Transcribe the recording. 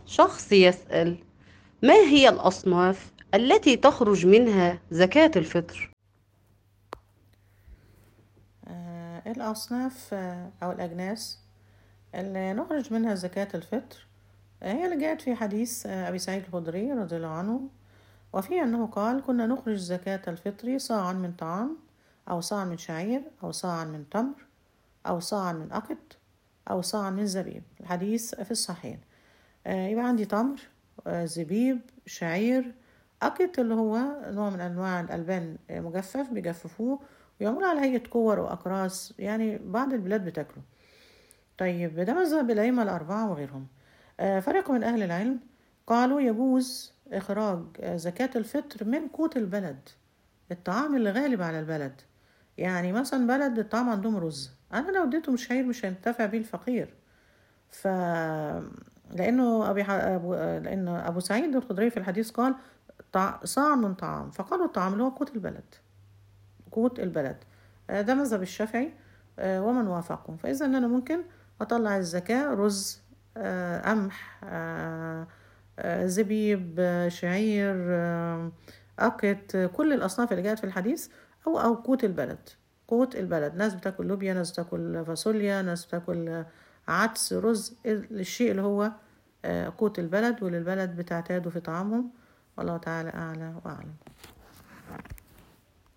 شخص يسأل ما هي الأصناف التي تخرج منها زكاة الفطر؟ آه، الأصناف آه، أو الأجناس اللي نخرج منها زكاة الفطر آه، هي اللي جاءت في حديث آه، أبي سعيد الخدري رضي الله عنه وفيه أنه قال كنا نخرج زكاة الفطر صاعا من طعام أو صاعا من شعير أو صاعا من تمر أو صاعا من أقط أو صاعا من زبيب الحديث في الصحيحين آه، يبقى عندي تمر آه، زبيب شعير أقط اللي هو نوع من أنواع الألبان آه، مجفف بيجففوه ويعملوا على هيئة كور وأقراص يعني بعض البلاد بتاكله طيب ده مذهب الأئمة الأربعة وغيرهم آه، فريق من أهل العلم قالوا يجوز إخراج آه، زكاة الفطر من قوت البلد الطعام اللي غالب على البلد يعني مثلا بلد الطعام عندهم رز أنا لو اديتهم شعير مش هينتفع بيه الفقير ف لأنه أبي ح... أبو... لأن أبو سعيد الخدري في الحديث قال طع... صاع من طعام فقالوا الطعام اللي هو قوت البلد قوت البلد آه، ده مذهب الشافعي آه، ومن وافقه فإذا أنا ممكن أطلع الزكاة رز آه، قمح آه، آه، زبيب آه، شعير آه، أقط آه، كل الأصناف اللي جاءت في الحديث أو أو قوت البلد قوت البلد ناس بتاكل لوبيا ناس بتاكل فاصوليا ناس بتاكل آه، عدس رز الشيء اللي هو آه، قوت البلد واللي البلد بتعتاده في طعامهم والله تعالى أعلى وأعلم